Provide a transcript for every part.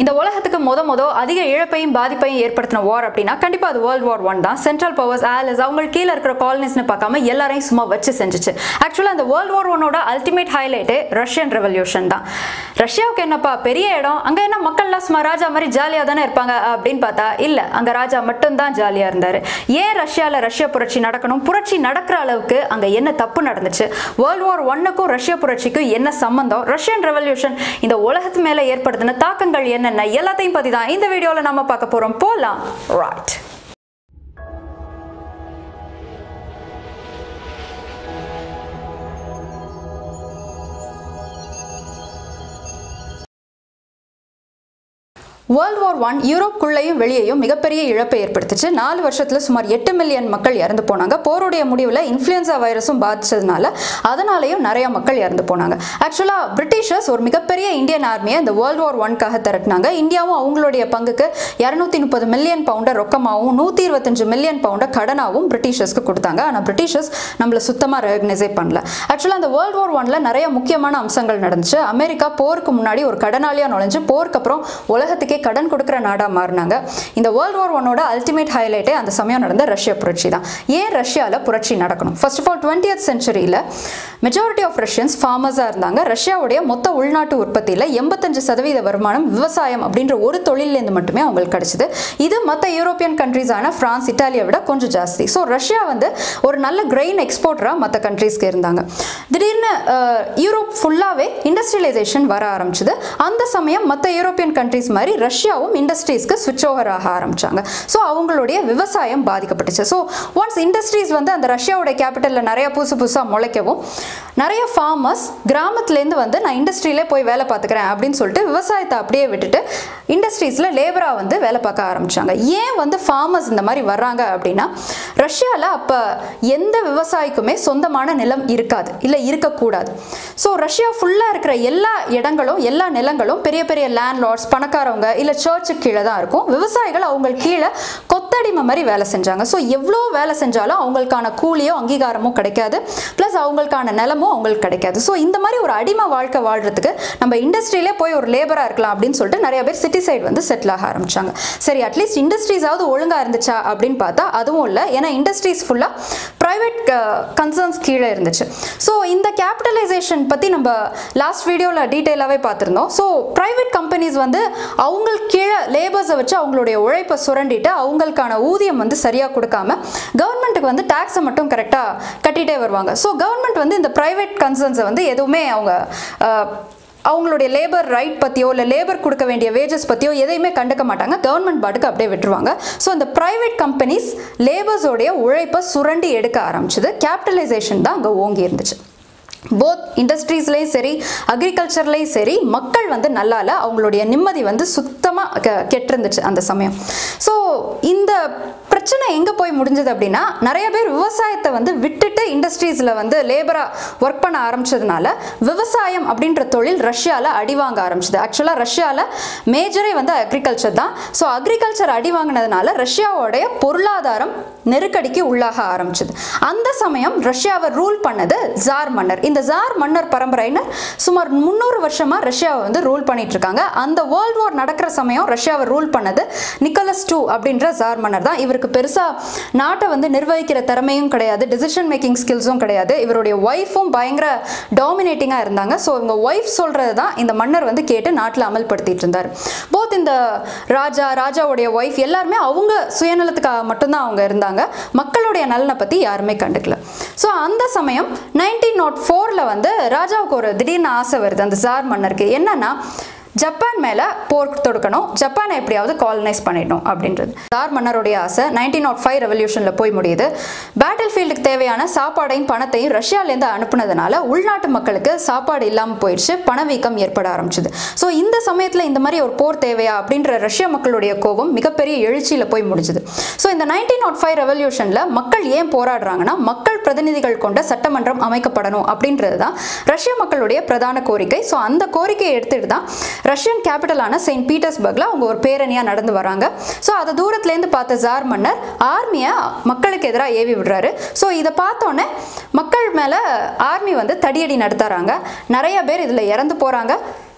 இந்த உலகத்துக்கு முத முத அதிக இழப்பையும் பாதிப்பையும் ஏற்படுத்தின வார் அப்படின்னா கண்டிப்பா அது வேர்ல்ட் வார் ஒன் தான் சென்ட்ரல் பவர்ஸ் ஆலஸ் அவங்க கீழே இருக்கிற காலனிஸ்னு பார்க்காம எல்லாரையும் சும்மா வச்சு செஞ்சுச்சு ஆக்சுவலாக அந்த வேர்ல்ட் வார் ஒன்னோட அல்டிமேட் ஹைலைட்டே ரஷ்யன் ரெவல்யூஷன் தான் ரஷ்யாவுக்கு என்னப்பா பெரிய இடம் அங்க என்ன மக்கள்லாம் சும்மா ராஜா மாதிரி ஜாலியாக தானே இருப்பாங்க அப்படின்னு பார்த்தா இல்ல அங்க ராஜா மட்டும்தான் ஜாலியா இருந்தாரு ஏன் ரஷ்யால ரஷ்ய புரட்சி நடக்கணும் புரட்சி நடக்கிற அளவுக்கு அங்க என்ன தப்பு நடந்துச்சு வேர்ல்ட் வார் ஒன்னுக்கும் ரஷ்ய புரட்சிக்கும் என்ன சம்பந்தம் ரஷ்யன் ரெவல்யூஷன் இந்த உலகத்து மேல ஏற்படுத்தின தாக்கங்கள் என்னென்ன எல்லாத்தையும் பத்தி தான் இந்த வீடியோல நம்ம பார்க்க போறோம் போலாம் ரைட் வேர்ல்ட் வார் ஒன் யூரோப்புக்குள்ளேயும் வெளியேயும் மிகப்பெரிய இழப்பை ஏற்படுத்துச்சு நாலு வருஷத்துல சுமார் எட்டு மில்லியன் மக்கள் இறந்து போனாங்க போருடைய முடிவில் இன்ஃப்ளூயன்சா வைரஸும் பாதிச்சதுனால அதனாலேயும் நிறைய மக்கள் இறந்து போனாங்க ஆக்சுவலாக பிரிட்டிஷர்ஸ் ஒரு மிகப்பெரிய இந்தியன் ஆர்மியை இந்த வேர்ல்ட் வார் ஒன்காக திரட்டினாங்க இந்தியாவும் அவங்களுடைய பங்குக்கு இரநூத்தி முப்பது மில்லியன் பவுண்டை ரொக்கமாகவும் நூற்றி இருபத்தஞ்சு மில்லியன் பவுண்டை கடனாகவும் பிரிட்டிஷர்ஸ்க்கு கொடுத்தாங்க ஆனால் பிரிட்டிஷர்ஸ் நம்மளை சுத்தமாக ரெகனைஸே பண்ணல ஆக்சுவலாக அந்த வேர்ல்ட் வார் ஒன்ல நிறைய முக்கியமான அம்சங்கள் நடந்துச்சு அமெரிக்கா போருக்கு முன்னாடி ஒரு கடனாளியாக நுழைஞ்சு போருக்கு அப்புறம் உலகத்துக்கே நாட்டுக்கே கடன் கொடுக்குற நாடாக மாறினாங்க இந்த வேர்ல்ட் வார் ஒன்னோட அல்டிமேட் ஹைலைட்டே அந்த சமயம் நடந்த ரஷ்ய புரட்சி தான் ஏன் ரஷ்யாவில் புரட்சி நடக்கணும் ஃபர்ஸ்ட் ஆஃப் ஆல் டுவெண்ட்டியத் சென்ச்சுரியில் மெஜாரிட்டி ஆஃப் ரஷ்யன்ஸ் ஃபார்மர்ஸாக இருந்தாங்க ரஷ்யாவுடைய மொத்த உள்நாட்டு உற்பத்தியில் எண்பத்தஞ்சு சதவீத வருமானம் விவசாயம் அப்படின்ற ஒரு தொழிலேருந்து மட்டுமே அவங்களுக்கு கிடைச்சிது இது மற்ற யூரோப்பியன் கண்ட்ரீஸான ஃப்ரான்ஸ் இட்டாலியை விட கொஞ்சம் ஜாஸ்தி ஸோ ரஷ்யா வந்து ஒரு நல்ல கிரெயின் எக்ஸ்போர்ட்டராக மற்ற கண்ட்ரீஸ்க்கு இருந்தாங்க திடீர்னு அஹ், யூரோப் ஃபுல்லாகவே இண்டஸ்ட்ரியலைசேஷன் வர ஆரம்பிச்சது அந்த சமயம் மற்ற யூரோப்பியன் கண்ட்ரீஸ் மாதிரி ரஷ்யாவும் இண்டஸ்ட்ரீஸ்க்கு சுவிட்ச் ஓவர் ஆக ஆரம்பிச்சாங்க ஸோ அவங்களுடைய விவசாயம் பாதிக்கப்பட்டுச்சு ஸோ ஒன்ஸ் இண்டஸ்ட்ரீஸ் வந்து அந்த ரஷ்யாவோட கேபிட்டலில் நிறைய புதுசு புதுசாக முளைக்கவும் நிறைய ஃபார்மர்ஸ் கிராமத்துலேருந்து வந்து நான் இண்டஸ்ட்ரியிலே போய் வேலை பார்த்துக்கிறேன் அப்படின்னு சொல்லிட்டு விவசாயத்தை அப்படியே விட்டுட்டு இண்டஸ்ட்ரீஸில் லேபராக வந்து வேலை பார்க்க ஆரம்பிச்சாங்க ஏன் வந்து ஃபார்மர்ஸ் இந்த மாதிரி வர்றாங்க அப்படின்னா ரஷ்யாவில் அப்போ எந்த விவசாயிக்குமே சொந்தமான நிலம் இருக்காது இல்லை இருக்கக்கூடாது ஸோ ரஷ்யா ஃபுல்லாக இருக்கிற எல்லா இடங்களும் எல்லா நிலங்களும் பெரிய பெரிய லேண்ட் லார்ட்ஸ் பணக்காரவங்க இல்லை சர்ச்சுக்கு கீழே தான் இருக்கும் விவசாயிகள் அவங்க கீழே கொத்தடிமை மாதிரி வேலை செஞ்சாங்க ஸோ எவ்வளோ வேலை செஞ்சாலும் அவங்களுக்கான கூலியோ அங்கீகாரமோ கிடைக்காது ப்ளஸ் அவங்களுக்கான நிலமும் அவங்களுக்கு கிடைக்காது ஸோ இந்த மாதிரி ஒரு அடிமை வாழ்க்கை வாழ்றதுக்கு நம்ம இண்டஸ்ட்ரியிலே போய் ஒரு லேபராக இருக்கலாம் அப்படின்னு சொல்லிட்டு நிறைய பேர் சிட்டி சைடு வந்து செட்டில் ஆக ஆரம்பிச்சாங்க சரி அட்லீஸ்ட் இண்டஸ்ட்ரீஸாவது ஒழுங்காக இருந்துச்சா அப்படின்னு பார்த்தா அதுவும் இல்லை ஏன்னா இண்டஸ்ட்ரீஸ் ஃபுல்லாக ப்ரைவேட் கன்சர்ன்ஸ் கீழே இருந்துச்சு ஸோ இந்த கேபிட்டலைசேஷன் பற்றி நம்ம லாஸ்ட் வீடியோவில் டீட்டெயிலாகவே பார்த்துருந்தோம் ஸோ ப்ரைவேட் கம்பெனிஸ் வந்து அவங்களுக்கு கீழே லேபர்ஸை வச்சு அவங்களுடைய உழைப்பை சுரண்டிட்டு அவங்களுக்கான ஊதியம் வந்து சரியாக கொடுக்காம கவர்மெண்ட்டுக்கு வந்து டேக்ஸை மட்டும் கரெக்டாக கட்டிகிட்டே வருவாங்க ஸோ கவர்மெண்ட் வந்து இந்த ப்ரைவேட் கன்சர்ன்ஸை வந்து எதுவுமே அவங்க அஹ், அவங்களுடைய லேபர் ரைட் பற்றியோ இல்லை லேபர் கொடுக்க வேண்டிய வேஜஸ் பற்றியோ எதையுமே கண்டுக்க மாட்டாங்க கவர்மெண்ட் பாட்டுக்கு அப்படியே விட்டுருவாங்க ஸோ இந்த ப்ரைவேட் கம்பெனிஸ் லேபர்ஸோடைய உழைப்பை சுரண்டி எடுக்க ஆரம்பிச்சது கேபிட்டலைசேஷன் தான் அங்கே ஓங்கி இருந்துச்சு போத் இண்டஸ்ட்ரீஸ்லேயும் சரி அக்ரிகல்ச்சர்லேயும் சரி மக்கள் வந்து நல்லா இல்லை அவங்களுடைய நிம்மதி வந்து சுத்தமாக கெ கெட்டிருந்துச்சு அந்த சமயம் ஸோ இந்த பிரச்சனை எங்கே போய் முடிஞ்சது அப்படின்னா நிறைய பேர் விவசாயத்தை வந்து விட்டுட்டு இண்டஸ்ட்ரீஸில் வந்து லேபராக ஒர்க் பண்ண ஆரம்பிச்சதுனால விவசாயம் அப்படின்ற தொழில் ரஷ்யாவில் அடி வாங்க ஆரம்பிச்சது ஆக்சுவலாக ரஷ்யாவில் மேஜரே வந்து அக்ரிகல்ச்சர் தான் ஸோ அக்ரிகல்ச்சர் அடி வாங்கினதுனால ரஷ்யாவோடைய பொருளாதாரம் நெருக்கடிக்கு உள்ளாக ஆரம்பிச்சது அந்த சமயம் ரஷ்யாவை ரூல் பண்ணது ஜார் மன்னர் இந்த ஜார் மன்னர் பரம்பரையினர் சுமார் முந்நூறு வருஷமா ரஷ்யாவை வந்து ரூல் பண்ணிட்டு இருக்காங்க அந்த வேர்ல்ட் வார் நடக்கிற சமயம் ரஷ்யாவை ரூல் பண்ணது நிக்கலஸ் டூ அப்படின்ற ஜார் மன்னர் தான் இவருக்கு பெருசா நாட்டை வந்து நிர்வகிக்கிற திறமையும் கிடையாது டிசிஷன் மேக்கிங் ஸ்கில்ஸும் கிடையாது இவருடைய ஒய்ஃபும் பயங்கர டாமினேட்டிங்காக இருந்தாங்க ஸோ இவங்க ஒய்ஃப் சொல்றது தான் இந்த மன்னர் வந்து கேட்டு நாட்டில் அமல்படுத்திட்டு இருந்தார் போத் இந்த ராஜா ராஜாவுடைய ஒய்ஃப் எல்லாருமே அவங்க சுயநலத்துக்காக மட்டும்தான் அவங்க இருந்தாங்க மக்களுடைய நலனை பற்றி யாருமே கண்டுக்கல ஸோ அந்த சமயம் நைன்டீன் நாட் ஃபோரில் வந்து ராஜாவுக்கு ஒரு திடீர்னு ஆசை வருது அந்த ஜார் மன்னருக்கு என்னன்னா ஜப்பான் மேலே போர் தொடுக்கணும் ஜப்பானை எப்படியாவது காலனைஸ் பண்ணிடணும் அப்படின்றது தார் மன்னருடைய ஆசை நைன்டீன் நாட் ஃபைவ் ரெவல்யூஷனில் போய் முடியுது பேட்டில் ஃபீல்டுக்கு தேவையான சாப்பாடையும் பணத்தையும் ரஷ்யாலேருந்து அனுப்புனதுனால உள்நாட்டு மக்களுக்கு சாப்பாடு இல்லாமல் போயிடுச்சு பணவீக்கம் ஏற்பட ஆரம்பிச்சுது ஸோ இந்த சமயத்தில் இந்த மாதிரி ஒரு போர் தேவையா அப்படின்ற ரஷ்ய மக்களுடைய கோபம் மிகப்பெரிய எழுச்சியில் போய் முடிஞ்சுது ஸோ இந்த நைன்டீன் நாட் ஃபைவ் ரெவல்யூஷனில் மக்கள் ஏன் போராடுறாங்கன்னா மக்கள் பிரதிநிதிகள் கொண்ட சட்டமன்றம் அமைக்கப்படணும் அப்படின்றது தான் ரஷ்ய மக்களுடைய பிரதான கோரிக்கை ஸோ அந்த கோரிக்கையை எடுத்துட்டு தான் ரஷ்யன் கேபிட்டலான செயின்ட் பீட்டர்ஸ்பர்க்ல அவங்க ஒரு பேரணியாக நடந்து வராங்க ஸோ அதை தூரத்துலேருந்து பார்த்த ஜார் மன்னர் ஆர்மியை மக்களுக்கு எதிராக ஏவி விடுறாரு ஸோ இதை பார்த்தோன்னே மக்கள் மேலே ஆர்மி வந்து தடியடி நடத்துறாங்க நிறைய பேர் இதில் இறந்து போகிறாங்க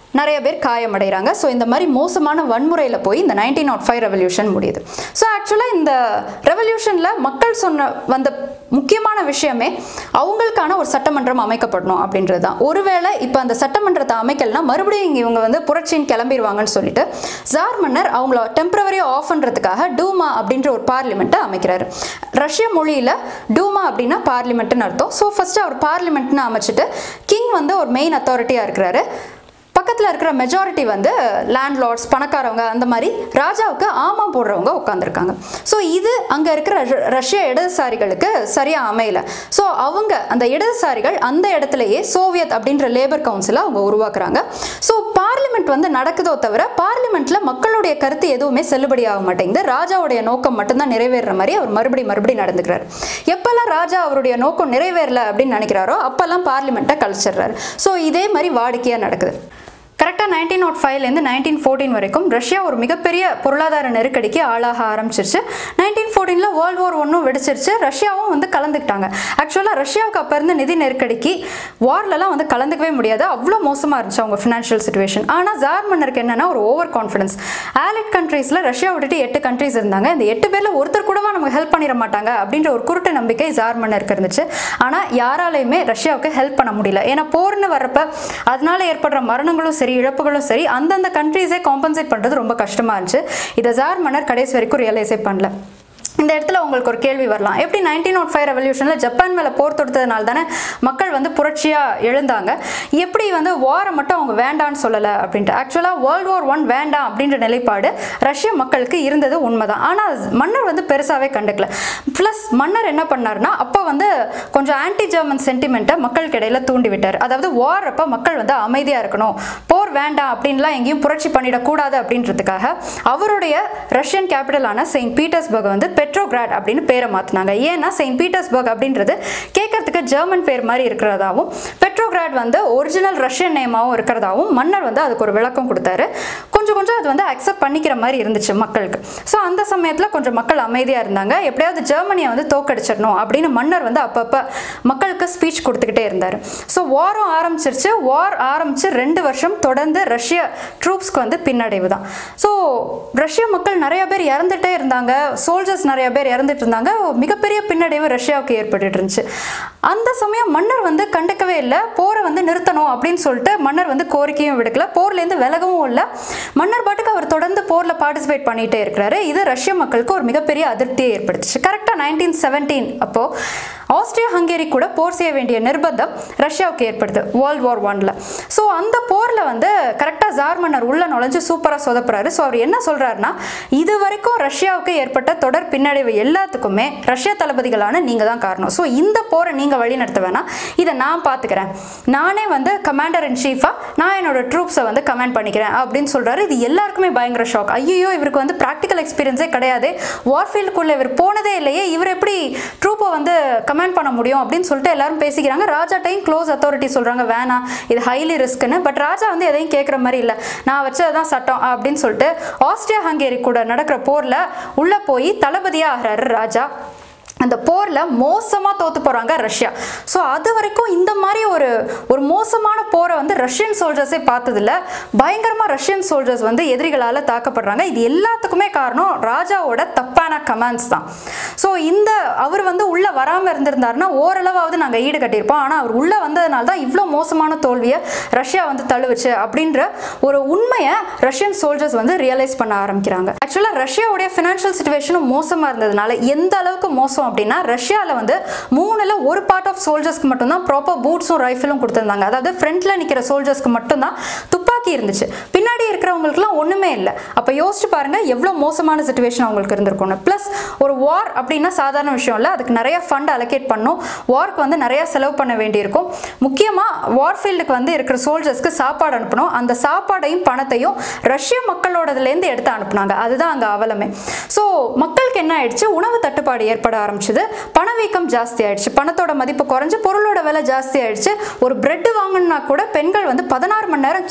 நிறைய பேர் காயமடைகிறாங்க ஸோ இந்த மாதிரி மோசமான வன்முறையில் போய் இந்த நைன்டீன் நாட் ஃபைவ் ரெவல்யூஷன் முடியுது ஸோ ஆக்சுவலாக இந்த ரெவல்யூஷனில் மக்கள் சொன்ன வந்த முக்கியமான விஷயமே அவங்களுக்கான ஒரு சட்டமன்றம் அமைக்கப்படணும் அப்படின்றது தான் ஒருவேளை இப்போ அந்த சட்டமன்றத்தை அமைக்கலனா மறுபடியும் இங்க இவங்க வந்து புரட்சின்னு கிளம்பிடுவாங்கன்னு சொல்லிட்டு ஜார் மன்னர் அவங்கள டெம்பரவரியாக ஆஃப் பண்ணுறதுக்காக டூமா அப்படின்ற ஒரு பார்லிமெண்ட்டை அமைக்கிறாரு ரஷ்ய மொழியில் டூமா அப்படின்னா பார்லிமெண்ட்னு அர்த்தம் ஸோ ஃபஸ்ட்டு அவர் பார்லிமெண்ட்னு அமைச்சிட்டு கிங் வந்து ஒரு மெயின் அத்தாரிட்டியாக இருக்கிறாரு பக்கத்தில் இருக்கிற மெஜாரிட்டி வந்து லேண்ட்லார்ட்ஸ் பணக்காரவங்க அந்த மாதிரி ராஜாவுக்கு ஆமா போடுறவங்க உட்காந்துருக்காங்க ஸோ இது அங்கே இருக்கிற ர- ரஷ்ய இடதுசாரிகளுக்கு சரியாக அமையல ஸோ அவங்க அந்த இடதுசாரிகள் அந்த இடத்துலயே சோவியத் அப்படின்ற லேபர் கவுன்சிலை அவங்க உருவாக்குறாங்க ஸோ பார்லிமெண்ட் வந்து நடக்குதோ தவிர பார்லிமெண்ட்ல மக்களுடைய கருத்து எதுவுமே செல்லுபடி ஆக மாட்டேங்குது ராஜாவுடைய நோக்கம் மட்டும்தான் நிறைவேறுற மாதிரி அவர் மறுபடி மறுபடி நடந்துக்கிறார் எப்பெல்லாம் ராஜா அவருடைய நோக்கம் நிறைவேறல அப்படின்னு நினைக்கிறாரோ அப்பெல்லாம் பார்லிமெண்ட்டை கழிச்சிடுறாரு ஸோ இதே மாதிரி வாடிக்கையாக நடக்குது கரெக்டாக நைன்டீன் நாட் ஃபைவ்லேருந்து நைன்டீன் ஃபோர்டீன் வரைக்கும் ரஷ்யா ஒரு மிகப்பெரிய பொருளாதார நெருக்கடிக்கு ஆளாக ஆரம்பிச்சிருச்சு நைன்டீன் ஃபோர்டீனில் வேர்ல்டு வார் ஒன்றும் வெடிச்சிருச்சு ரஷ்யாவும் வந்து கலந்துக்கிட்டாங்க ஆக்சுவலாக ரஷ்யாவுக்கு அப்போ இருந்த நிதி நெருக்கடிக்கு வார்லலாம் வந்து கலந்துக்கவே முடியாது அவ்வளோ மோசமாக இருந்துச்சு அவங்க ஃபினான்ஷியல் சுச்சுவேஷன் ஆனால் ஜார் மன்னருக்கு என்னன்னா ஒரு ஓவர் கான்ஃபிடன்ஸ் ஆலிட் கண்ட்ரீஸில் ரஷ்யா விட்டுட்டு எட்டு கண்ட்ரீஸ் இருந்தாங்க இந்த எட்டு பேரில் ஒருத்தர் கூடவா நமக்கு ஹெல்ப் பண்ணிட மாட்டாங்க அப்படின்ற ஒரு குருட்டு நம்பிக்கை ஜார் மன்னருக்கு இருந்துச்சு ஆனால் யாராலையுமே ரஷ்யாவுக்கு ஹெல்ப் பண்ண முடியல ஏன்னா போர்னு வர்றப்ப அதனால ஏற்படுற மரணங்களும் சரி இழப்புகளும் சரி அந்தந்த கண்ட்ரீஸே காம்பன்சேட் பண்ணுறது ரொம்ப கஷ்டமாக இருந்துச்சு இதை ஜார் மன்னர் கடைசி வரைக்கும் ரியலைஸே பண்ணல இந்த இடத்துல உங்களுக்கு ஒரு கேள்வி வரலாம் எப்படி நைன்டீன் நாட் ஃபைவ் ரெவல்யூஷனில் ஜப்பான் மேலே போர் தொடுத்ததுனால தானே மக்கள் வந்து புரட்சியாக எழுந்தாங்க எப்படி வந்து வாரை மட்டும் அவங்க வேண்டான்னு சொல்லலை அப்படின்ட்டு ஆக்சுவலாக வேர்ல்டு வார் ஒன் வேண்டாம் அப்படின்ற நிலைப்பாடு ரஷ்ய மக்களுக்கு இருந்தது உண்மைதான் ஆனால் மன்னர் வந்து பெருசாகவே கண்டுக்கல ப்ளஸ் மன்னர் என்ன பண்ணாருன்னா அப்போ வந்து கொஞ்சம் ஆன்டி ஜெர்மன் சென்டிமெண்ட்டை மக்களுக்கு இடையில தூண்டி விட்டார் அதாவது வார் அப்போ மக்கள் வந்து அமைதியாக இருக்கணும் போர் வேண்டாம் அப்படின்லாம் எங்கேயும் புரட்சி பண்ணிடக்கூடாது அப்படின்றதுக்காக அவருடைய ரஷ்யன் கேபிட்டலான செயின்ட் பீட்டர்ஸ்பர்க் வந்து பெட்ரோகிராட் அப்படின்னு பேரை மாற்றினாங்க ஏன்னா செயின்ட் பீட்டர்ஸ்பர்க் அப்படின்றது கேட்கறதுக்கு ஜெர்மன் பேர் மாதிரி இருக்கிறதாவும் பெட்ரோகிராட் வந்து ஒரிஜினல் ரஷ்யன் நேமாவும் இருக்கிறதாவும் மன்னர் வந்து அதுக்கு ஒரு விளக்கம் கொடுத்தாரு கொஞ்சம் கொஞ்சம் அது வந்து அக்செப்ட் பண்ணிக்கிற மாதிரி இருந்துச்சு மக்களுக்கு ஸோ அந்த சமயத்தில் கொஞ்சம் மக்கள் அமைதியாக இருந்தாங்க எப்படியாவது ஜெர்மனியை வந்து தோக்கடிச்சிடணும் அப்படின்னு மன்னர் வந்து அப்பப்போ மக்களுக்கு ஸ்பீச் கொடுத்துக்கிட்டே இருந்தார் ஸோ வாரம் ஆரம்பிச்சிருச்சு வார் ஆரம்பிச்சு ரெண்டு வருஷம் தொடர்ந்து ரஷ்ய ட்ரூப்ஸ்க்கு வந்து பின்னடைவு தான் ஸோ ரஷ்ய மக்கள் நிறைய பேர் இறந்துட்டே இருந்தாங்க சோல்ஜர்ஸ் நிறைய பேர் இறந்துட்டு இருந்தாங்க மிகப்பெரிய பின்னடைவு ரஷ்யாவுக்கு ஏற்பட்டுட்டு இருந்துச்சு அந்த சமயம் மன்னர் வந்து கண்டுக்கவே இல்லை போரை வந்து நிறுத்தணும் அப்படின்னு சொல்லிட்டு மன்னர் வந்து கோரிக்கையும் விடுக்கல போர்லேருந்து விலகவும் இல்லை மன்னர் பாட்டுக்கு அவர் தொடர்ந்து போரில் பார்ட்டிசிபேட் பண்ணிகிட்டே இருக்கிறாரு இது ரஷ்ய மக்களுக்கு ஒரு மிகப்பெரிய அதிருப்தியை ஏற்படுத்துச்சு கரெக்டாக நைன்டீன் செவன்டீன் அப்போது ஆஸ்திரியா ஹங்கேரி கூட போர் செய்ய வேண்டிய நிர்பந்தம் ரஷ்யாவுக்கு ஏற்படுது வேர்ல்ட் வார் ஒன்ல ஸோ அந்த போரில் வந்து கரெக்டாக ஜார் மன்னர் உள்ள நுழைஞ்சு சூப்பராக சொதப்புறாரு ஸோ அவர் என்ன சொல்றாருன்னா இது வரைக்கும் ரஷ்யாவுக்கு ஏற்பட்ட தொடர் பின்னடைவு எல்லாத்துக்குமே ரஷ்ய தளபதிகளான நீங்கள் தான் காரணம் ஸோ இந்த போரை நீங்கள் வழி நடத்த வேணாம் இதை நான் பார்த்துக்கிறேன் நானே வந்து கமாண்டர் இன் சீஃபாக நான் என்னோட ட்ரூப்ஸை வந்து கமாண்ட் பண்ணிக்கிறேன் அப்படின்னு சொல்றாரு இது எல்லாருக்குமே பயங்கர ஷாக் ஐயோ இவருக்கு வந்து ப்ராக்டிக்கல் எக்ஸ்பீரியன்ஸே கிடையாது வார்ஃபீல்டுக்குள்ளே இவர் போனதே இல்லையே இவர் எப்படி ட்ரூப்பை வந்து கமாண்ட் பண்ண முடியும் அப்படின்னு சொல்லிட்டு எல்லாரும் பேசிக்கிறாங்க ராஜாட்டையும் க்ளோஸ் அத்தாரிட்டி சொல்கிறாங்க வேணாம் இது ஹைலி ரிஸ்க்குன்னு பட் ராஜா வந்து எதையும் கேட்குற மாதிரி இல்லை நான் வச்சதுதான் சட்டம் அப்படின்னு சொல்லிட்டு ஆஸ்திரியா ஹங்கேரி கூட நடக்கிற போரில் உள்ளே போய் தளபதியாக ஆகிறாரு ராஜா அந்த போரில் மோசமாக தோத்து போகிறாங்க ரஷ்யா ஸோ அது வரைக்கும் இந்த மாதிரி ஒரு ஒரு மோசமான போரை வந்து ரஷ்யன் சோல்ஜர்ஸே பார்த்ததில்ல பயங்கரமாக ரஷ்யன் சோல்ஜர்ஸ் வந்து எதிரிகளால் தாக்கப்படுறாங்க இது எல்லாத்துக்குமே காரணம் ராஜாவோட தப்பான கமாண்ட்ஸ் தான் ஸோ இந்த அவர் வந்து உள்ளே வராமல் இருந்திருந்தாருன்னா ஓரளவாவது நாங்கள் ஈடு கட்டியிருப்போம் ஆனால் அவர் உள்ளே வந்ததுனால தான் இவ்வளோ மோசமான தோல்வியை ரஷ்யா வந்து தழுவுச்சு அப்படின்ற ஒரு உண்மையை ரஷ்யன் சோல்ஜர்ஸ் வந்து ரியலைஸ் பண்ண ஆரம்பிக்கிறாங்க ஆக்சுவலாக ரஷ்யாவுடைய ஃபினான்ஷியல் சுச்சுவேஷனும் மோசமாக இருந்ததுனால எந்த அளவுக்கு மோசம் அப்படின்னா ரஷ்யாவில் வந்து மூணுல ஒரு பார்ட் ஆஃப் சோல்ஜர்ஸ்க்கு மட்டும்தான் ப்ராப்பர் பூட்ஸும் ரைஃபிளும் கொடுத்துருந்தாங்க அதாவது ஃப்ரண்ட்ல நிற்கிற சோல்ஜர்ஸ்க்கு மட்டும்தான் துப்பாக்கி இருந்துச்சு பின்னாடி இருக்கிறவங்களுக்குலாம் ஒன்றுமே இல்லை அப்போ யோசிச்சு பாருங்க எவ்வளோ மோசமான சுச்சுவேஷன் அவங்களுக்கு இருந்திருக்கும்னு ப்ளஸ் ஒரு வார் அப்படின்னா சாதாரண விஷயம் இல்லை அதுக்கு நிறைய ஃபண்ட் அலோகேட் பண்ணும் வார்க்கு வந்து நிறைய செலவு பண்ண வேண்டியிருக்கும் முக்கியமாக வார் ஃபீல்டுக்கு வந்து இருக்கிற சோல்ஜர்ஸ்க்கு சாப்பாடு அனுப்பணும் அந்த சாப்பாடையும் பணத்தையும் ரஷ்ய மக்களோடதுலேருந்து எடுத்து அனுப்புனாங்க அதுதான் அங்கே அவலமே ஸோ மக்களுக்கு என்ன ஆயிடுச்சு உணவு தட்டுப்பாடு ஏற்பட ஆரம்பிச்சது பணவீக்கம் ஜாஸ்தி ஆயிடுச்சு பணத்தோட மதிப்பு குறைஞ்சு பொருளோட விலை ஜாஸ்தி ஆயிடுச்சு ஒரு பிரெட் வாங்கணும்னா கூட பெண்கள் வந்து பதினாறு மணி நேரம் கியூவில் நிற்க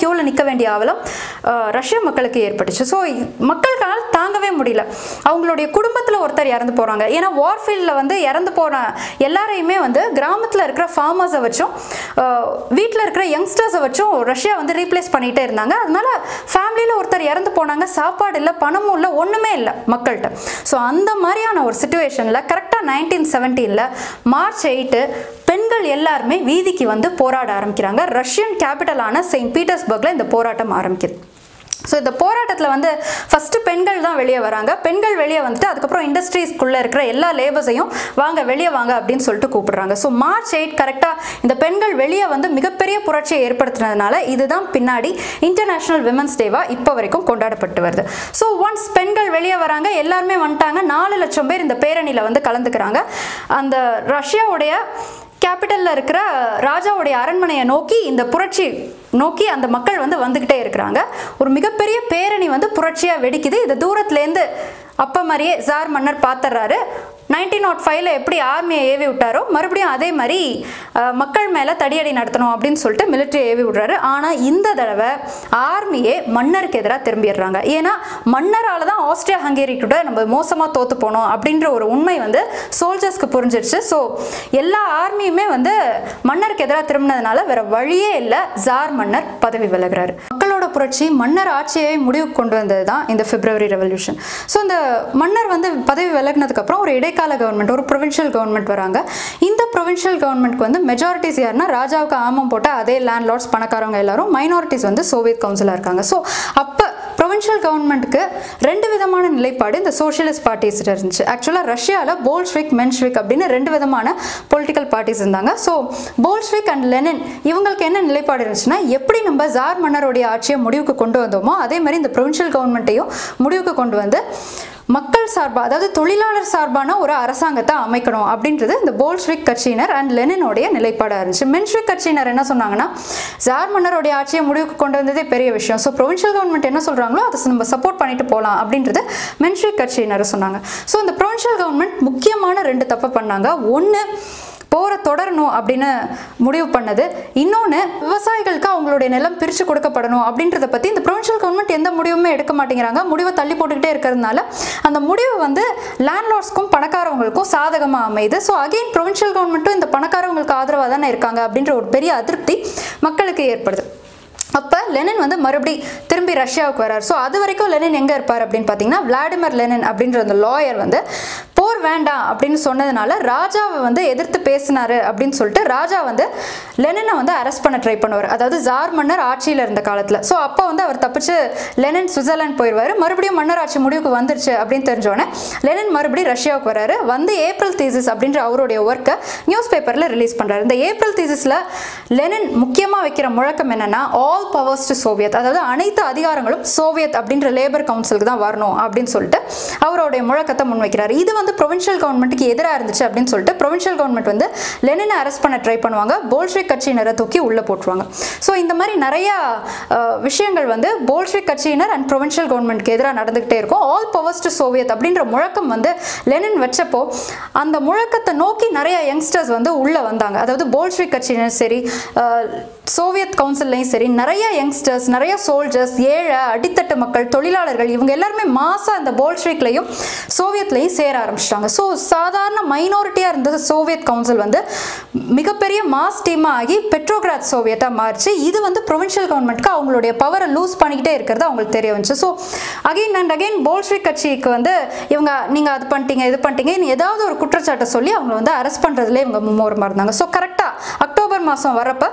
வேண்டிய அவலம் அஹ், ரஷ்ய மக்களுக்கு ஏற்பட்டுச்சு ஸோ மக்கள்கால் தாங்கவே முடியல அவங்களுடைய குடும்பத்தில் ஒருத்தர் இறந்து போகிறாங்க ஏன்னா வார்ஃபீல்டில் வந்து இறந்து போன எல்லாரையுமே வந்து கிராமத்தில் இருக்கிற ஃபார்மர்ஸை வச்சும் வீட்டில் இருக்கிற யங்ஸ்டர்ஸை வச்சும் ரஷ்யா வந்து ரீப்ளேஸ் பண்ணிகிட்டே இருந்தாங்க அதனால ஃபேமிலியில் ஒருத்தர் இறந்து போனாங்க சாப்பாடு இல்லை பணமும் இல்லை ஒன்றுமே இல்லை மக்கள்கிட்ட ஸோ அந்த மாதிரியான ஒரு சுச்சுவேஷனில் கரெக்டாக நைன்டீன் செவன்டீனில் மார்ச் எயிட்டு பெண்கள் எல்லாருமே வீதிக்கு வந்து போராட ஆரம்பிக்கிறாங்க ரஷ்யன் கேபிட்டலான செயின்ட் பீட்டர்ஸ்பர்க்ல இந்த போராட்டம் ஆரம்பிக்குது ஸோ இந்த போராட்டத்தில் வந்து ஃபஸ்ட்டு பெண்கள் தான் வெளியே வராங்க பெண்கள் வெளியே வந்துட்டு அதுக்கப்புறம் இண்டஸ்ட்ரீஸ்க்குள்ளே இருக்கிற எல்லா லேபர்ஸையும் வாங்க வெளியே வாங்க அப்படின்னு சொல்லிட்டு கூப்பிடுறாங்க ஸோ மார்ச் எயிட் கரெக்டாக இந்த பெண்கள் வெளியே வந்து மிகப்பெரிய புரட்சியை ஏற்படுத்தினதுனால இதுதான் பின்னாடி இன்டர்நேஷ்னல் விமன்ஸ் டேவாக இப்போ வரைக்கும் கொண்டாடப்பட்டு வருது ஸோ ஒன்ஸ் பெண்கள் வெளியே வராங்க எல்லாருமே வந்துட்டாங்க நாலு லட்சம் பேர் இந்த பேரணியில் வந்து கலந்துக்கிறாங்க அந்த ரஷ்யாவுடைய கேபிட்டலில் இருக்கிற ராஜாவுடைய அரண்மனையை நோக்கி இந்த புரட்சி நோக்கி அந்த மக்கள் வந்து வந்துக்கிட்டே இருக்கிறாங்க ஒரு மிகப்பெரிய பேரணி வந்து புரட்சியாக வெடிக்குது இது தூரத்துலேருந்து அப்போ மாதிரியே ஜார் மன்னர் பார்த்துறாரு நைன்டீன் நாட் ஃபைவ்ல எப்படி ஆர்மியை ஏவி விட்டாரோ மறுபடியும் அதே மாதிரி அஹ், மக்கள் மேலே தடியடி நடத்தணும் அப்படின்னு சொல்லிட்டு மிலிட்ரி ஏவி விடுறாரு ஆனால் இந்த தடவை ஆர்மியே மன்னருக்கு எதிராக திரும்பிடுறாங்க ஏன்னா மன்னரால் தான் ஆஸ்திரியா ஹங்கேரி கூட நம்ம மோசமாக தோத்து போனோம் அப்படின்ற ஒரு உண்மை வந்து சோல்ஜர்ஸ்க்கு புரிஞ்சிருச்சு ஸோ எல்லா ஆர்மியுமே வந்து மன்னருக்கு எதிராக திரும்பினதுனால வேற வழியே இல்லை ஜார் மன்னர் பதவி விலகுறாரு மக்களோட புரட்சி மன்னர் ஆட்சியை முடிவுக்கு கொண்டு வந்தது தான் இந்த பிப்ரவரி ரெவல்யூஷன் ஸோ இந்த மன்னர் வந்து பதவி விலகினதுக்கு அப்புறம் ஒரு இடைக்கால கவர்மெண்ட் ஒரு ப்ரொவின்ஷியல் கவர்மெண்ட் வராங்க இந்த ப்ரொவின்ஷியல் கவர்மெண்ட்க்கு வந்து மெஜாரிட்டிஸ் யாருன்னா ராஜாவுக்கு ஆமம் போட்ட அதே லேண்ட் லார்ட்ஸ் பணக்காரங்க எல்லாரும் மைனாரிட்டிஸ் வந்து சோவியத் கவுன்சிலாக இருக்காங்க ஸோ அப்போ ப்ரொவின்ஷியல் கவர்மெண்ட்டுக்கு ரெண்டு விதமான நிலைப்பாடு இந்த சோஷியலிஸ்ட் பார்ட்டிஸ் இருந்துச்சு ஆக்சுவலாக ரஷ்யாவில் போல்ஷ்விக் மென்ஷ்விக் அப்படின்னு ரெண்டு விதமான பொலிட்டிக்கல் பார்ட்டிஸ் இருந்தாங்க ஸோ போல்ஷ்விக் அண்ட் லெனின் இவங்களுக்கு என்ன நிலைப்பாடு இருந்துச்சுன்னா எப்படி நம்ம ஜார் மன்னருடைய ஆட்சியை முடிவுக்கு கொண்டு வந்தோமோ அதே மாதிரி இந்த ப்ரொவின்ஷியல் கவர்மெண்ட்டையும் முடிவுக்கு கொண்டு வந்து மக்கள் சார்பாக அதாவது தொழிலாளர் சார்பான ஒரு அரசாங்கத்தை அமைக்கணும் அப்படின்றது இந்த போல்ஷ்விக் கட்சியினர் அண்ட் லெனினோடைய நிலைப்பாடாக இருந்துச்சு மென்ஷ்விக் கட்சியினர் என்ன சொன்னாங்கன்னா ஜார் மன்னருடைய ஆட்சியை முடிவுக்கு கொண்டு வந்ததே பெரிய விஷயம் ஸோ ப்ரொவின்ஷியல் கவர்மெண்ட் என்ன சொல்கிறாங்களோ அதை நம்ம சப்போர்ட் பண்ணிட்டு போகலாம் அப்படின்றது மென்ஷ்விக் கட்சியினர் சொன்னாங்க ஸோ இந்த ப்ரொவின்ஷியல் கவர்மெண்ட் முக்கியமான ரெண்டு தப்பு பண்ணாங்க ஒன்று போரை தொடரணும் அப்படின்னு முடிவு பண்ணது இன்னொன்று விவசாயிகளுக்கு அவங்களுடைய நிலம் பிரித்து கொடுக்கப்படணும் அப்படின்றத பற்றி இந்த ப்ரொவின்ஷியல் கவர்மெண்ட் எந்த முடிவுமே எடுக்க மாட்டேங்கிறாங்க முடிவை தள்ளி போட்டுக்கிட்டே இருக்கிறதுனால அந்த முடிவு வந்து லேண்ட்லார்ட்ஸ்க்கும் பணக்காரவங்களுக்கும் சாதகமாக அமையுது ஸோ அகெயின் ப்ரொவின்ஷியல் கவர்மெண்ட்டும் இந்த பணக்காரவங்களுக்கு ஆதரவாக தானே இருக்காங்க அப்படின்ற ஒரு பெரிய அதிருப்தி மக்களுக்கு ஏற்படுது அப்போ லெனின் வந்து மறுபடி திரும்பி ரஷ்யாவுக்கு வரார் ஸோ அது வரைக்கும் லெனின் எங்கே இருப்பார் அப்படின்னு பார்த்தீங்கன்னா விளாடிமிர் லெனின் அப்படின்ற அந்த லாயர் வந்து போர் வேண்டாம் அப்படின்னு சொன்னதுனால ராஜாவை வந்து எதிர்த்து பேசினாரு அப்படின்னு சொல்லிட்டு ராஜா வந்து லெனினை வந்து அரெஸ்ட் பண்ண ட்ரை பண்ணுவார் அதாவது ஜார் மன்னர் ஆட்சியில் இருந்த காலத்தில் ஸோ அப்போ வந்து அவர் தப்பிச்சு லெனின் சுவிட்சர்லாந்து போயிடுவார் மறுபடியும் மன்னர் ஆட்சி முடிவுக்கு வந்துருச்சு அப்படின்னு தெரிஞ்சோடனே லெனின் மறுபடியும் ரஷ்யாவுக்கு வராரு வந்து ஏப்ரல் தீசிஸ் அப்படின்ற அவருடைய ஒர்க்கை நியூஸ் பேப்பரில் ரிலீஸ் பண்ணுறாரு இந்த ஏப்ரல் தீசிஸில் லெனின் முக்கியமாக வைக்கிற முழக்கம் என்னன்னா ஆல் பவர்ஸ் டு சோவியத் அதாவது அனைத்து அதிகாரங்களும் சோவியத் அப்படின்ற லேபர் கவுன்சிலுக்கு தான் வரணும் அப்படின்னு சொல்லிட்டு அவருடைய முழக்கத்தை முன்வைக்கிறார் இது வந்து ப்ரொவின்ஷியல் கவர்மெண்ட்டுக்கு எதிராக இருந்துச்சு அப்படின்னு சொல்லிட்டு ப்ரொவின்ஷியல் கவர்மெண்ட் வந்து லெனினை அரெஸ்ட் பண்ண ட்ரை பண்ணுவாங்க போல்ஷ்விக் கட்சியினரை தூக்கி உள்ளே போட்டுருவாங்க ஸோ இந்த மாதிரி நிறையா அஹ், விஷயங்கள் வந்து போல்ஷ்விக் கட்சியினர் அண்ட் ப்ரொவின்ஷியல் கவர்மெண்ட்க்கு எதிராக நடந்துகிட்டே இருக்கும் ஆல் பவர்ஸ் டு சோவியத் அப்படின்ற முழக்கம் வந்து லெனின் வச்சப்போ அந்த முழக்கத்தை நோக்கி நிறைய யங்ஸ்டர்ஸ் வந்து உள்ளே வந்தாங்க அதாவது போல்ஷ்விக் கட்சியினர் சரி அஹ், சோவியத் கவுன்சில்லையும் சரி நிறைய யங்ஸ்டர்ஸ் நிறைய சோல்ஜர்ஸ் ஏழை அடித்தட்டு மக்கள் தொழிலாளர்கள் இவங்க எல்லாருமே மாசா அந்த போல்ஷ்விக்லையும் சோவியத்லையும் சேர ஆரம்பிச்சிட்டாங்க ஸோ சாதாரண மைனாரிட்டியாக இருந்த சோவியத் கவுன்சில் வந்து மிகப்பெரிய மாஸ் டீமாக ஆகி பெட்ரோகிராத் சோவியட்டாக மாறிச்சு இது வந்து ப்ரொவின்ஷியல் கவர்மெண்ட்க்கு அவங்களுடைய பவரை லூஸ் பண்ணிக்கிட்டே இருக்கிறது அவங்களுக்கு தெரிய வந்துச்சு so again and again Bolshevik கட்சிக்கு வந்து இவங்க நீங்கள் அது பண்ணிட்டீங்க இது பண்ணிட்டீங்க இனி ஏதாவது ஒரு குற்றச்சாட்டை சொல்லி அவங்க வந்து அரெஸ்ட் பண்ணுறதுல இவங்க மும்முரமாக இருந்தாங்க ஸோ கரெக்டாக அக்டோபர் மாதம் வரப்போ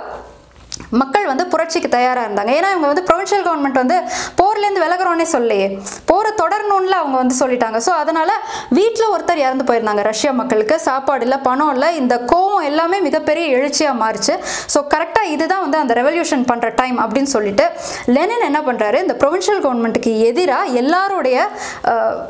மக்கள் வந்து புரட்சிக்கு தயாராக இருந்தாங்க ஏன்னா இவங்க வந்து ப்ரொவின்ஷியல் கவர்மெண்ட் வந்து போர்லேருந்து விலகுறோன்னே சொல்லலையே போரை தொடரணும்ல அவங்க வந்து சொல்லிட்டாங்க ஸோ அதனால வீட்டில் ஒருத்தர் இறந்து போயிருந்தாங்க ரஷ்யா மக்களுக்கு சாப்பாடு இல்லை பணம் இல்லை இந்த கோவம் எல்லாமே மிகப்பெரிய எழுச்சியாக மாறிச்சு ஸோ கரெக்டாக இதுதான் வந்து அந்த ரெவல்யூஷன் பண்ணுற டைம் அப்படின்னு சொல்லிட்டு லெனின் என்ன பண்ணுறாரு இந்த ப்ரொவின்ஷியல் கவர்மெண்ட்டுக்கு எதிராக எல்லாருடைய அஹ்,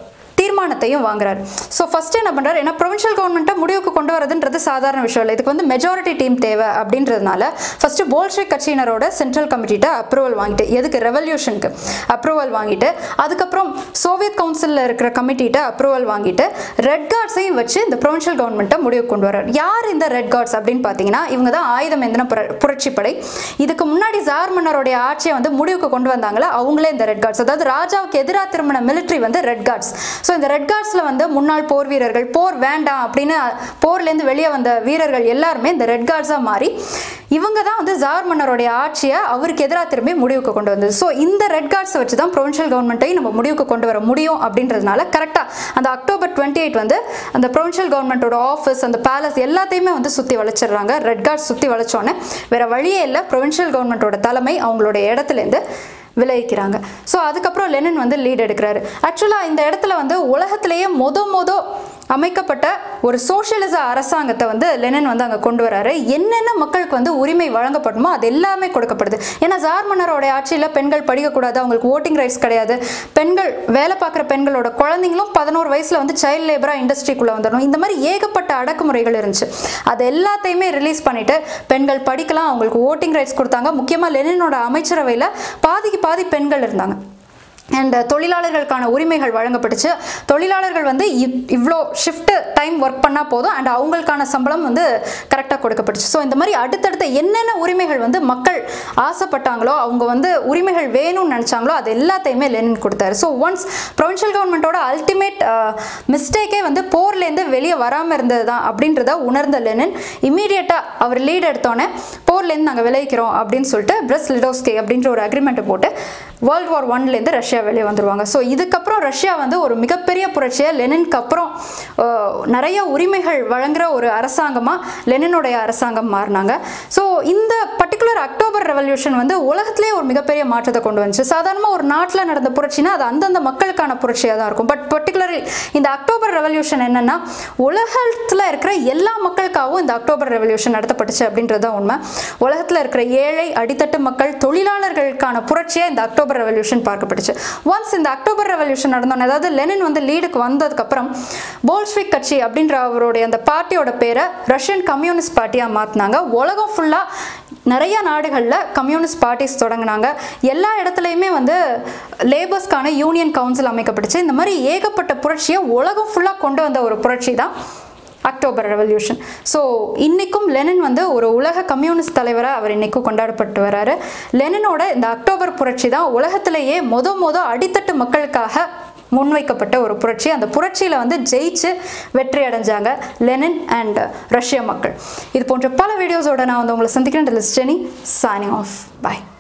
தீர்மானத்தையும் வாங்குறாரு ஸோ ஃபர்ஸ்ட் என்ன பண்றாரு ஏன்னா ப்ரொவின்ஷியல் கவர்மெண்ட்டை முடிவுக்கு கொண்டு வரதுன்றது சாதாரண விஷயம் இல்லை இதுக்கு வந்து மெஜாரிட்டி டீம் தேவை அப்படின்றதுனால ஃபர்ஸ்ட் போல்ஷிக் கட்சியினரோட சென்ட்ரல் கமிட்டிட்ட அப்ரூவல் வாங்கிட்டு எதுக்கு ரெவல்யூஷனுக்கு அப்ரூவல் வாங்கிட்டு அதுக்கப்புறம் சோவியத் கவுன்சிலில் இருக்கிற கமிட்டிட்ட அப்ரூவல் வாங்கிட்டு ரெட் கார்ட்ஸையும் வச்சு இந்த ப்ரொவின்ஷியல் கவர்மெண்ட்டை முடிவுக்கு கொண்டு வர்றாரு யார் இந்த ரெட் கார்ட்ஸ் அப்படின்னு பார்த்தீங்கன்னா இவங்க தான் ஆயுதம் எந்தின புர புரட்சிப்படை இதுக்கு முன்னாடி ஜார் மன்னருடைய ஆட்சியை வந்து முடிவுக்கு கொண்டு வந்தாங்களா அவங்களே இந்த ரெட் கார்ட்ஸ் அதாவது ராஜாவுக்கு எதிராக திரும்பின மிலிட்ரி வந்து ரெட் கார்ட்ஸ் ஸோ இந்த ரெட் கார்ட்ஸில் வந்து முன்னாள் போர் வீரர்கள் போர் வேண்டாம் அப்படின்னு போர்லேருந்து வெளியே வந்த வீரர்கள் எல்லாருமே இந்த ரெட் கார்ட்ஸாக மாறி இவங்க தான் வந்து ஜார் மன்னருடைய ஆட்சியை அவருக்கு எதிராக திரும்பி முடிவுக்கு கொண்டு வந்தது ஸோ இந்த ரெட் கார்ட்ஸை வச்சு தான் ப்ரொவின்ஷியல் கவர்மெண்ட்டையும் நம்ம முடிவுக்கு கொண்டு வர முடியும் அப்படின்றதுனால கரெக்டாக அந்த அக்டோபர் டுவெண்ட்டி எயிட் வந்து அந்த ப்ரொவின்ஷியல் கவர்மெண்ட்டோட ஆஃபீஸ் அந்த பேலஸ் எல்லாத்தையுமே வந்து சுற்றி வளைச்சிடுறாங்க ரெட் கார்ட்ஸ் சுற்றி வளைச்சோன்னே வேற வழியே இல்லை ப்ரொவின்ஷியல் கவர்மெண்ட்டோட தலைமை அவங்களுடைய இடத்துலேருந்து விளைவிக்கிறாங்க ஸோ அதுக்கப்புறம் லெனின் வந்து லீட் எடுக்கிறாரு ஆக்சுவலாக இந்த இடத்துல வந்து உலகத்திலேயே மொத மொத அமைக்கப்பட்ட ஒரு சோஷியலிச அரசாங்கத்தை வந்து லெனின் வந்து அங்கே கொண்டு வராரு என்னென்ன மக்களுக்கு வந்து உரிமை வழங்கப்படணுமோ அது எல்லாமே கொடுக்கப்படுது ஏன்னா ஜார் மன்னரோட ஆட்சியில் பெண்கள் படிக்கக்கூடாது அவங்களுக்கு ஓட்டிங் ரைட்ஸ் கிடையாது பெண்கள் வேலை பார்க்குற பெண்களோட குழந்தைங்களும் பதினோரு வயசில் வந்து சைல்ட் லேபராக இண்டஸ்ட்ரிக்குள்ளே வந்துடணும் இந்த மாதிரி ஏகப்பட்ட அடக்குமுறைகள் இருந்துச்சு அது எல்லாத்தையுமே ரிலீஸ் பண்ணிட்டு பெண்கள் படிக்கலாம் அவங்களுக்கு ஓட்டிங் ரைட்ஸ் கொடுத்தாங்க முக்கியமாக லெனினோட அமைச்சரவையில் பாதிக்கு பாதி பெண்கள் இருந்தாங்க அண்ட் தொழிலாளர்களுக்கான உரிமைகள் வழங்கப்பட்டுச்சு தொழிலாளர்கள் வந்து இவ் இவ்வளோ ஷிஃப்ட் டைம் ஒர்க் பண்ணால் போதும் அண்ட் அவங்களுக்கான சம்பளம் வந்து கரெக்டாக கொடுக்கப்பட்டுச்சு ஸோ இந்த மாதிரி அடுத்தடுத்த என்னென்ன உரிமைகள் வந்து மக்கள் ஆசைப்பட்டாங்களோ அவங்க வந்து உரிமைகள் வேணும்னு நினச்சாங்களோ அது எல்லாத்தையுமே லெனின் கொடுத்தாரு ஸோ ஒன்ஸ் ப்ரொவின்ஷியல் கவர்மெண்ட்டோட அல்டிமேட் மிஸ்டேக்கே வந்து போர்லேருந்து வெளியே வராமல் இருந்தது தான் அப்படின்றத உணர்ந்த லெனின் இமீடியட்டாக அவர் லீட் எடுத்தோன்னே போர்லேருந்து நாங்கள் விளைவிக்கிறோம் அப்படின்னு சொல்லிட்டு பிரஸ் லிடோஸ்கே அப்படின்ற ஒரு அக்ரிமெண்ட்டை போட்டு வேர்ல்டு வார் ஒன்லேருந்து ரஷ்யா வெளியே வந்துருவாங்க ஸோ இதுக்கப்புறம் ரஷ்யா வந்து ஒரு மிகப்பெரிய புரட்சியை லெனின்க்கு அப்புறம் அஹ், நிறைய உரிமைகள் வழங்குற ஒரு அரசாங்கமாக லெனினுடைய அரசாங்கம் மாறினாங்க ஸோ இந்த பர்டிகுலர் அக்டோபர் ரெவல்யூஷன் வந்து உலகத்திலே ஒரு மிகப்பெரிய மாற்றத்தை கொண்டு வந்துச்சு சாதாரணமாக ஒரு நாட்டில் நடந்த புரட்சினா அது அந்தந்த மக்களுக்கான புரட்சியாக தான் இருக்கும் பட் பர்டிகுலர்லி இந்த அக்டோபர் ரெவல்யூஷன் என்னன்னா உலகத்தில் இருக்கிற எல்லா மக்களுக்காகவும் இந்த அக்டோபர் ரெவல்யூஷன் நடத்தப்பட்டுச்சு அப்படின்றது தான் உண்மை உலகத்தில் இருக்கிற ஏழை அடித்தட்டு மக்கள் தொழிலாளர்களுக்கான புரட்சியாக இந்த அக்டோபர் ரெவல்யூஷன் பார்க்கப்பட்டுச்சு ஒன்ஸ் இந்த அக்டோபர் ரெவல்யூஷன் நடந்தோன்னே அதாவது லெனின் வந்து லீடுக்கு வந்ததுக்கப்புறம் போல்ஸ்விக் கட்சி அப்படின்ற அவருடைய அந்த பார்ட்டியோட பேரை ரஷ்யன் கம்யூனிஸ்ட் பார்ட்டியாக மாற்றினாங்க உலகம் ஃபுல்லாக நிறைய நாடுகளில் கம்யூனிஸ்ட் பார்ட்டிஸ் தொடங்கினாங்க எல்லா இடத்துலையுமே வந்து லேபர்ஸ்க்கான யூனியன் கவுன்சில் அமைக்கப்பட்டுச்சு இந்த மாதிரி ஏகப்பட்ட புரட்சியை உலகம் ஃபுல்லாக கொண்டு வந்த ஒரு புரட்சி தான் அக்டோபர் ரெவல்யூஷன் ஸோ இன்னைக்கும் லெனின் வந்து ஒரு உலக கம்யூனிஸ்ட் தலைவராக அவர் இன்னைக்கும் கொண்டாடப்பட்டு வராரு லெனினோட இந்த அக்டோபர் புரட்சி தான் உலகத்திலேயே மொத மொத அடித்தட்டு மக்களுக்காக முன்வைக்கப்பட்ட ஒரு புரட்சி அந்த புரட்சியில் வந்து ஜெயிச்சு வெற்றி அடைஞ்சாங்க லெனின் அண்ட் ரஷ்ய மக்கள் இது போன்ற பல வீடியோஸோட நான் வந்து உங்களை சந்திக்கிறேன் ஜெனி சைனிங் ஆஃப் பை